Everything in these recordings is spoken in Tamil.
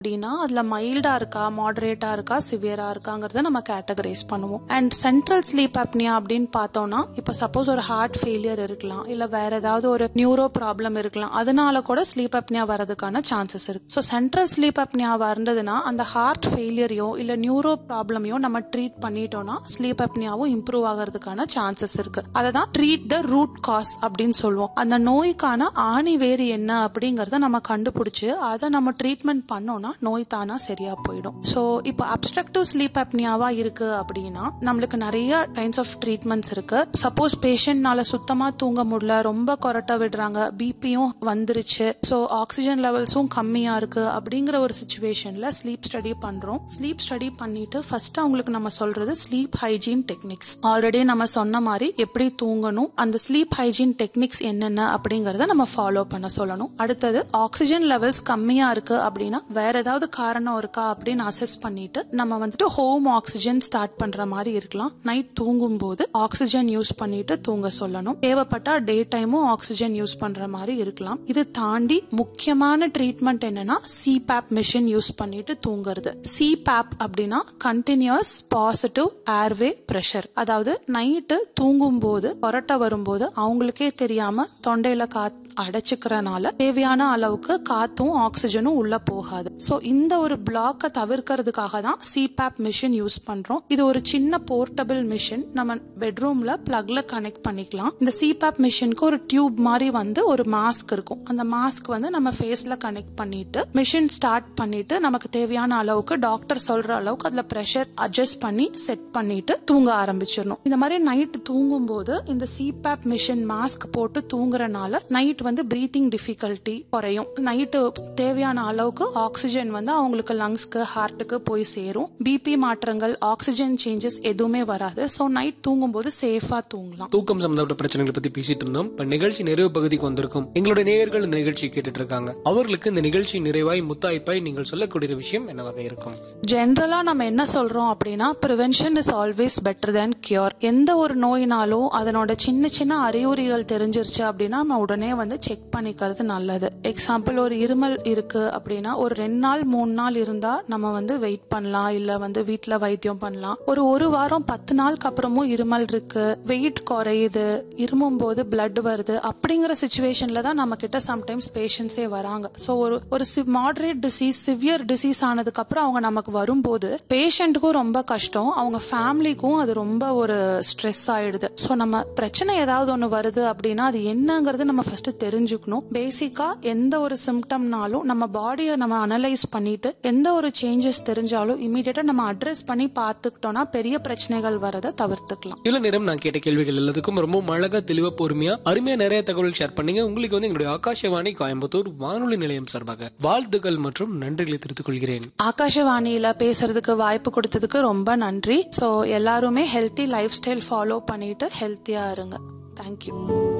அப்படின்னா அதுல மைல்டா இருக்கா மாடரேட்டா இருக்கா சிவியரா இருக்காங்கிறத நம்ம கேட்டகரைஸ் பண்ணுவோம் அண்ட் சென்ட்ரல் ஸ்லீப் அப்னியா அப்படின்னு பார்த்தோம்னா இப்போ சப்போஸ் ஒரு ஹார்ட் ஃபெயிலியர் இருக்கலாம் இல்ல வேற ஏதாவது ஒரு நியூரோ ப்ராப்ளம் இருக்கலாம் அதனால கூட ஸ்லீப் அப்னியா வரதுக்கான சான்சஸ் இருக்கு ஸோ சென்ட்ரல் ஸ்லீப் அப்னியா இருந்ததுன்னா அந்த ஹார்ட் ஃபெயிலியரையோ இல்ல நியூரோ ப்ராப்ளமையோ நம்ம ட்ரீட் பண்ணிட்டோம்னா ஸ்லீப் அப்னியாவும் இம்ப்ரூவ் ஆகிறதுக்கான சான்சஸ் இருக்கு அதை தான் ட்ரீட் த ரூட் காஸ் அப்படின்னு சொல்லுவோம் அந்த நோய்க்கான ஆணி வேறு என்ன அப்படிங்கறத நம்ம கண்டுபிடிச்சு அதை நம்ம ட்ரீட்மெண்ட் பண்ணோம்னா நோய் தானா சரியா போயிடும் ஸோ இப்போ அப்ஸ்ட்ரக்டிவ் ஸ்லீப் அப்னியாவா இருக்கு அப்படின்னா நம்மளுக்கு நிறைய கைண்ட்ஸ் ஆஃப் ட்ரீட்மெண்ட்ஸ் இருக்கு சப்போஸ் பேஷண்ட்னால சுத்தமா தூங்க முடியல ரொம்ப கொரட்டை விடுறாங்க பிபியும் வந்துருச்சு ஸோ ஆக்சிஜன் லெவல்ஸும் கம்மியா இருக்கு அப்படிங்கிற ஒரு சுச்சுவேஷன்ல ஸ்லீப் ஸ்டடி பண்றோம் ஸ்லீப் ஸ்டடி பண்ணிட்டு ஃபர்ஸ்ட் அவங்களுக்கு நம்ம சொல்றது ஸ்லீப் ஹைஜீன் டெக்னிக்ஸ் ஆல்ரெடி நம்ம சொன்ன மாதிரி எப்படி தூங்கணும் அந்த ஸ்லீப் ஹைஜீன் டெக்னிக்ஸ் என்னென்ன அப்படிங்கறத நம்ம ஃபாலோ பண்ண சொல்லணும் அடுத்தது ஆக்சிஜன் லெவல்ஸ் கம்மியா இருக்கு அப்படின்னா வேற ஏதாவது காரணம் இருக்கா அப்படின்னு அசஸ் பண்ணிட்டு நம்ம வந்துட்டு ஹோம் ஆக்சிஜன் ஸ்டார்ட் பண்ற மாதிரி இருக்கலாம் நைட் தூங்கும் போது ஆக்சிஜன் யூஸ் பண்ணிட்டு தூங்க சொல்லணும் தேவைப்பட்டா டே டைமும் ஆக்சிஜன் யூஸ் பண்ற மாதிரி இருக்கலாம் இது தாண்டி முக்கியமான ட்ரீட்மெண்ட் என்னன்னா சிபேப் மிஷின் யூஸ் பண்ணிட்டு தூங்குறது சிபேப் அப்படின்னா கண்டினியூஸ் பாசிட்டிவ் ஏர்வே ப்ரெஷர் அதாவது நைட்டு தூங்கும் போது கொரட்டை வரும்போது அவங்களுக்கே தெரியாம தொண்டையில காத் அடைச்சுக்கிறனால தேவையான அளவுக்கு காத்தும் ஆக்சிஜனும் உள்ள போகாது ஸோ இந்த ஒரு பிளாக்கை தவிர்க்கிறதுக்காக தான் சிபேப் மிஷின் யூஸ் பண்றோம் இது ஒரு சின்ன போர்ட்டபிள் மிஷின் நம்ம பெட்ரூம்ல பிளக்ல கனெக்ட் பண்ணிக்கலாம் இந்த சிபேப் மிஷினுக்கு ஒரு டியூப் மாதிரி வந்து ஒரு மாஸ்க் இருக்கும் அந்த மாஸ்க் வந்து நம்ம ஃபேஸ்ல கனெக்ட் பண்ணிட்டு மிஷின் ஸ்டார்ட் பண்ணிட்டு நமக்கு தேவையான அளவுக்கு டாக்டர் சொல்ற அளவுக்கு அதுல ப்ரெஷர் அட்ஜஸ்ட் பண்ணி செட் பண்ணிட்டு தூங்க ஆரம்பிச்சிடணும் இந்த மாதிரி நைட் தூங்கும் போது இந்த சிபேப் மிஷின் மாஸ்க் போட்டு தூங்குறனால நைட் வந்து பிரீத்திங் டிஃபிகல்ட்டி குறையும் நைட்டு தேவையான அளவுக்கு ஆக்சிஜன் வந்து அவங்களுக்கு லங்ஸ்க்கு ஹார்ட்டுக்கு போய் சேரும் பிபி மாற்றங்கள் ஆக்சிஜன் சேஞ்சஸ் எதுவுமே வராது ஸோ நைட் தூங்கும்போது சேஃபா தூங்கலாம் தூக்கம் சம்பந்தப்பட்ட பிரச்சனைகளை பத்தி பேசிட்டு இருந்தோம் இப்ப நிகழ்ச்சி நிறைவு பகுதிக்கு வந்திருக்கும் எங்களுடைய நேயர்கள் இந்த நிகழ்ச்சியை கேட்டுட்டு இருக்காங்க அவர்களுக்கு இந்த நிகழ்ச்சி நிறைவாய் முத்தாய்ப்பாய் நீங்கள் சொல்லக்கூடிய விஷயம் என்னவாக இருக்கும் ஜென்ரலா நம்ம என்ன சொல்றோம் அப்படின்னா prevention is always better than cure எந்த ஒரு நோயினாலும் அதனோட சின்ன சின்ன அறிகுறிகள் தெரிஞ்சிருச்சு அப்படின்னா நம்ம உடனே வந்து செக் பண்ணிக்கிறது நல்லது எக்ஸாம்பிள் ஒரு இருமல் இருக்கு அப்படின்னா ஒரு ரெண்டு நாள் மூணு நாள் இருந்தா நம்ம வந்து வெயிட் பண்ணலாம் இல்ல வந்து வீட்ல வைத்தியம் பண்ணலாம் ஒரு ஒரு வாரம் பத்து நாளுக்கு அப்புறமும் இருமல் இருக்கு வெயிட் குறையுது இருமும் போது பிளட் வருது அப்படிங்கிற சுச்சுவேஷன்ல தான் நம்ம கிட்ட சம்டைம்ஸ் பேஷண்ட்ஸே வராங்க ஸோ ஒரு ஒரு மாடரேட் டிசீஸ் சிவியர் டிசீஸ் ஆனதுக்கு அப்புறம் அவங்க நமக்கு வரும்போது பேஷண்ட்டுக்கும் ரொம்ப கஷ்டம் அவங்க ஃபேமிலிக்கும் அது ரொம்ப ஒரு ஸ்ட்ரெஸ் ஆயிடுது ஸோ நம்ம பிரச்சனை ஏதாவது ஒன்று வருது அப்படின்னா அது என்னங்கிறது நம்ம ஃபர்ஸ்ட் தெரிஞ்சுக்கணும் பேசிக்கா எந்த ஒரு சிம்டம்னாலும் நம்ம பாடியை நம்ம அனலைஸ் பண்ணிட்டு எந்த ஒரு சேஞ்சஸ் தெரிஞ்சாலும் இமீடியட்டா நம்ம அட்ரஸ் பண்ணி பார்த்துக்கிட்டோம்னா பெரிய பிரச்சனைகள் வரதை தவிர்த்துக்கலாம் இவ்வளவு நேரம் நான் கேட்ட கேள்விகள் எல்லாத்துக்கும் ரொம்ப அழகா தெளிவா பொறுமையா அருமையா நிறைய தகவல் ஷேர் பண்ணீங்க உங்களுக்கு வந்து எங்களுடைய ஆகாஷவாணி கோயம்புத்தூர் வானொலி நிலையம் சார்பாக வாழ்த்துக்கள் மற்றும் நன்றிகளை தெரிவித்துக் கொள்கிறேன் ஆகாஷவாணியில பேசுறதுக்கு வாய்ப்பு கொடுத்ததுக்கு ரொம்ப நன்றி ஸோ எல்லாருமே ஹெல்த்தி லைஃப் ஸ்டைல் ஃபாலோ பண்ணிட்டு ஹெல்த்தியா இருங்க thank you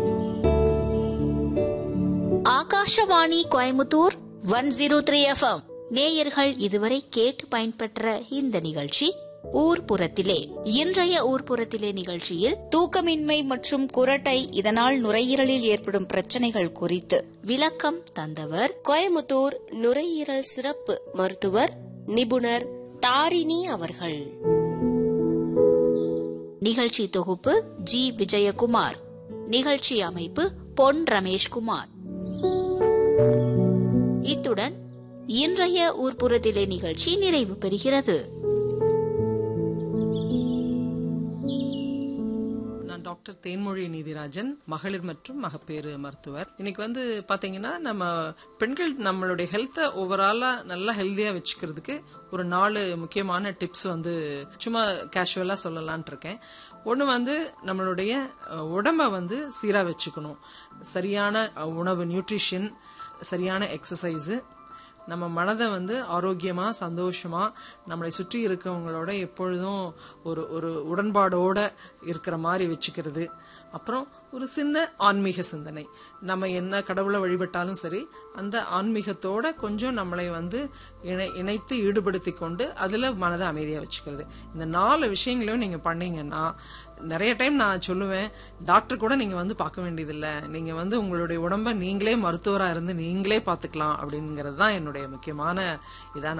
Akashvani Coimbatore one zero three FM நேயர்கள் இதுவரை கேட்டு பயன்பெற்ற இந்த நிகழ்ச்சி ஊர்ப்புறத்திலே இன்றைய ஊர்ப்புறத்திலே நிகழ்ச்சியில் தூக்கமின்மை மற்றும் குரட்டை இதனால் நுரையீரலில் ஏற்படும் பிரச்சனைகள் குறித்து விளக்கம் தந்தவர் கோயமுத்தூர் நுரையீரல் சிறப்பு மருத்துவர் நிபுணர் தாரிணி அவர்கள் நிகழ்ச்சி தொகுப்பு ஜி விஜயகுமார் நிகழ்ச்சி அமைப்பு பொன் ரமேஷ்குமார் இத்துடன் இன்றைய ஊர்ப்புறத்திலே நிகழ்ச்சி நிறைவு பெறுகிறது நான் டாக்டர் தேன்மொழி நீதிராஜன் மகளிர் மற்றும் மகப்பேறு மருத்துவர் இன்னைக்கு வந்து பாத்தீங்கன்னா நம்ம பெண்கள் நம்மளுடைய ஹெல்த்தை ஓவராலா நல்லா ஹெல்தியா வச்சுக்கிறதுக்கு ஒரு நாலு முக்கியமான டிப்ஸ் வந்து சும்மா கேஷுவலா சொல்லலாம்னு இருக்கேன் ஒன்று வந்து நம்மளுடைய அஹ், உடம்ப வந்து சீராக வச்சுக்கணும் சரியான அஹ், உணவு நியூட்ரிஷன் சரியான எக்ஸசைஸு நம்ம மனதை வந்து ஆரோக்கியமா சந்தோஷமா நம்மளை சுற்றி இருக்கவங்களோட எப்பொழுதும் ஒரு ஒரு உடன்பாடோட இருக்கிற மாதிரி வச்சுக்கிறது அப்புறம் ஒரு சின்ன ஆன்மீக சிந்தனை நம்ம என்ன கடவுளை வழிபட்டாலும் சரி அந்த ஆன்மீகத்தோட கொஞ்சம் நம்மளை வந்து இணை இணைத்து ஈடுபடுத்தி கொண்டு அதுல மனதை அமைதியா வச்சுக்கிறது இந்த நாலு விஷயங்களையும் நீங்க பண்ணீங்கன்னா நிறைய டைம் நான் சொல்லுவேன் டாக்டர் கூட நீங்க வந்து பார்க்க வேண்டியதில்ல நீங்க வந்து உங்களுடைய உடம்ப நீங்களே மருத்துவரா இருந்து நீங்களே பாத்துக்கலாம் அப்படிங்கிறது தான் என்னுடைய முக்கியமான இதா